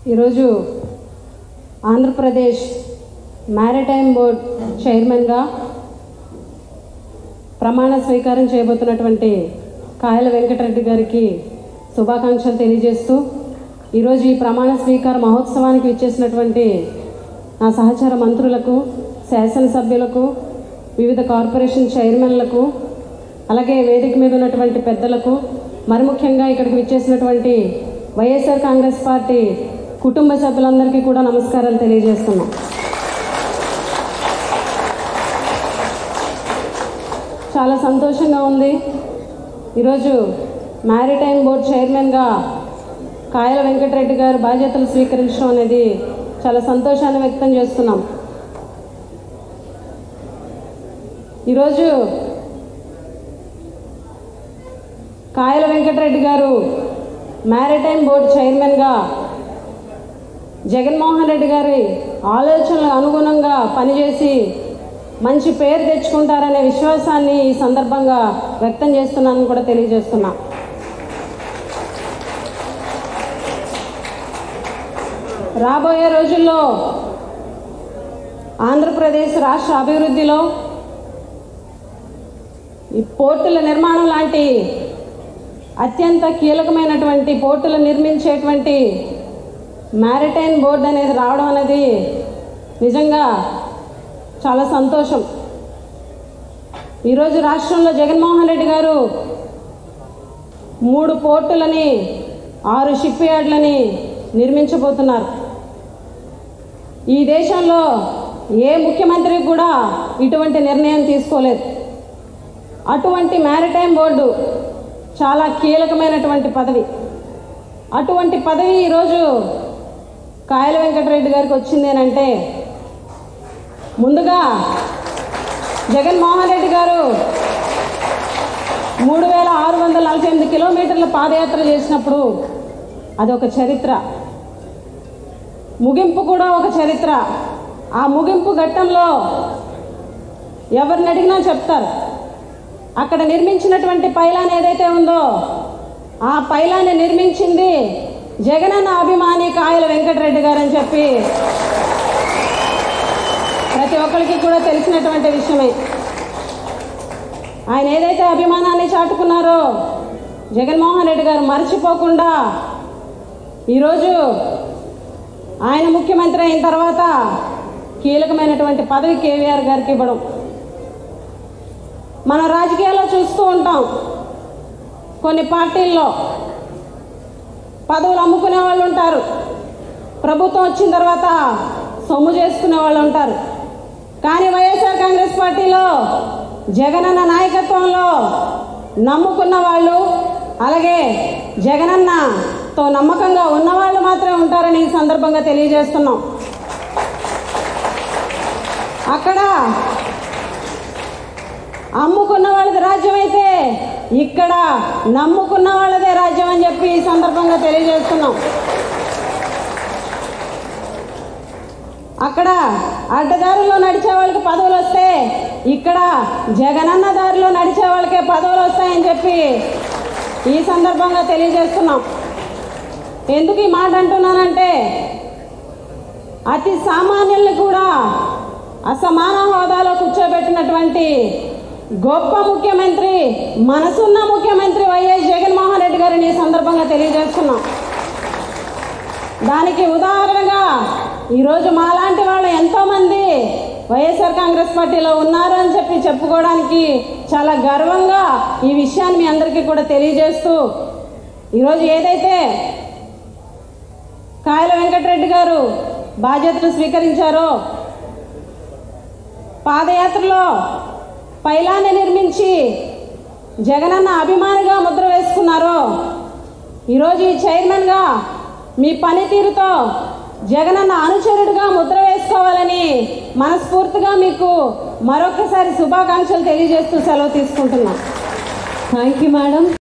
ఈరోజు Andhra Pradesh maritime board చైర్మన్గా ప్రమాణ స్వీకారం చేయబోతున్నటువంటి కాయల వెంకటరెడ్డి గారికి శుభాకాంక్షలు తెలియజేస్తూ ఈరోజు ఈ ప్రమాణ స్వీకార మహోత్సవానికి విచ్చేసినటువంటి నా సహచర మంత్రులకు శాసనసభ్యులకు వివిధ కార్పొరేషన్ చైర్మన్లకు అలాగే వేదిక మీద ఉన్నటువంటి పెద్దలకు మరి ముఖ్యంగా ఇక్కడికి విచ్చేసినటువంటి వైఎస్ఆర్ కాంగ్రెస్ పార్టీ కుటుంబ సభ్యులందరికీ కూడా నమస్కారాలు తెలియజేస్తున్నాం చాలా సంతోషంగా ఉంది ఈరోజు మ్యారిటైమ్ బోర్డ్ చైర్మన్గా కాయల వెంకటరెడ్డి గారు బాధ్యతలు స్వీకరించడం అనేది చాలా సంతోషాన్ని వ్యక్తం చేస్తున్నాం ఈరోజు కాయల వెంకటరెడ్డి గారు మ్యారిటైమ్ బోర్డు చైర్మన్గా జగన్మోహన్ రెడ్డి గారి ఆలోచనలకు అనుగుణంగా పనిచేసి మంచి పేరు తెచ్చుకుంటారనే విశ్వాసాన్ని ఈ సందర్భంగా వ్యక్తం చేస్తున్నానని కూడా తెలియజేస్తున్నా రాబోయే రోజుల్లో ఆంధ్రప్రదేశ్ రాష్ట్ర అభివృద్ధిలో ఈ పోర్టుల నిర్మాణం లాంటి అత్యంత కీలకమైనటువంటి పోర్టులు నిర్మించేటువంటి మ్యారిటైన్ బోర్డు అనేది రావడం అనేది నిజంగా చాలా సంతోషం ఈరోజు రాష్ట్రంలో జగన్మోహన్ రెడ్డి గారు మూడు పోర్టులని ఆరు షిప్ యార్డ్లని నిర్మించబోతున్నారు ఈ దేశంలో ఏ ముఖ్యమంత్రి కూడా ఇటువంటి నిర్ణయం తీసుకోలేదు అటువంటి మ్యారిటైమ్ బోర్డు చాలా కీలకమైనటువంటి పదవి అటువంటి పదవి ఈరోజు కాయల వెంకటరెడ్డి గారికి వచ్చింది అని అంటే ముందుగా జగన్మోహన్ రెడ్డి గారు మూడు వేల ఆరు వందల నలభై ఎనిమిది కిలోమీటర్ల పాదయాత్ర చేసినప్పుడు అదొక చరిత్ర ముగింపు కూడా ఒక చరిత్ర ఆ ముగింపు ఘట్టంలో ఎవరిని అడిగినా చెప్తారు అక్కడ నిర్మించినటువంటి పైలాన్ ఏదైతే ఉందో ఆ పైలాన్ని నిర్మించింది జగనన్న అభిమాని కాయల వెంకటరెడ్డి గారు అని చెప్పి ప్రతి ఒక్కరికి కూడా తెలిసినటువంటి విషయమే ఆయన ఏదైతే అభిమానాన్ని చాటుకున్నారో జగన్మోహన్ రెడ్డి గారు మర్చిపోకుండా ఈరోజు ఆయన ముఖ్యమంత్రి అయిన తర్వాత కీలకమైనటువంటి పదవి కేవీఆర్ గారికి ఇవ్వడం మన రాజకీయాల్లో చూస్తూ ఉంటాం కొన్ని పార్టీల్లో పదవులు అమ్ముకునే వాళ్ళు ఉంటారు ప్రభుత్వం వచ్చిన తర్వాత సొమ్ము చేసుకునే వాళ్ళు ఉంటారు కానీ వైఎస్ఆర్ కాంగ్రెస్ పార్టీలో జగనన్న నాయకత్వంలో నమ్ముకున్న వాళ్ళు అలాగే జగనన్నతో నమ్మకంగా ఉన్నవాళ్ళు మాత్రమే ఉంటారని ఈ సందర్భంగా తెలియజేస్తున్నాం అక్కడ అమ్ముకున్న వాళ్ళది రాజ్యం అయితే ఇక్కడ నమ్ముకున్న వాళ్ళదే రాజ్యం అని చెప్పి ఈ సందర్భంగా తెలియజేస్తున్నాం అక్కడ అడ్డదారుల్లో నడిచే వాళ్ళకి పదవులు వస్తే ఇక్కడ జగనన్న దారిలో నడిచే వాళ్ళకే పదవులు వస్తాయని చెప్పి ఈ సందర్భంగా తెలియజేస్తున్నాం ఎందుకు ఈ మాట అంటున్నానంటే అతి సామాన్యుల్ని కూడా అసమాన హోదాలో కూర్చోబెట్టినటువంటి గొప్ప ముఖ్యమంత్రి మనసున్న ముఖ్యమంత్రి వైఎస్ జగన్మోహన్ రెడ్డి గారిని ఈ సందర్భంగా తెలియజేస్తున్నాం దానికి ఉదాహరణగా ఈరోజు మాలాంటి వాళ్ళు ఎంతోమంది వైఎస్ఆర్ కాంగ్రెస్ పార్టీలో ఉన్నారు అని చెప్పి చెప్పుకోవడానికి చాలా గర్వంగా ఈ విషయాన్ని మీ అందరికీ కూడా తెలియజేస్తూ ఈరోజు ఏదైతే కాయల వెంకటరెడ్డి గారు బాధ్యతలు స్వీకరించారో పాదయాత్రలో పైలాన్ని నిర్మించి జగనన్న అభిమానిగా ముద్ర వేసుకున్నారో ఈరోజు ఈ చైర్మన్గా మీ పనితీరుతో జగనన్న అనుచరుడిగా ముద్ర వేసుకోవాలని మనస్ఫూర్తిగా మీకు మరొకసారి శుభాకాంక్షలు తెలియజేస్తూ సెలవు తీసుకుంటున్నాం థ్యాంక్ యూ మేడం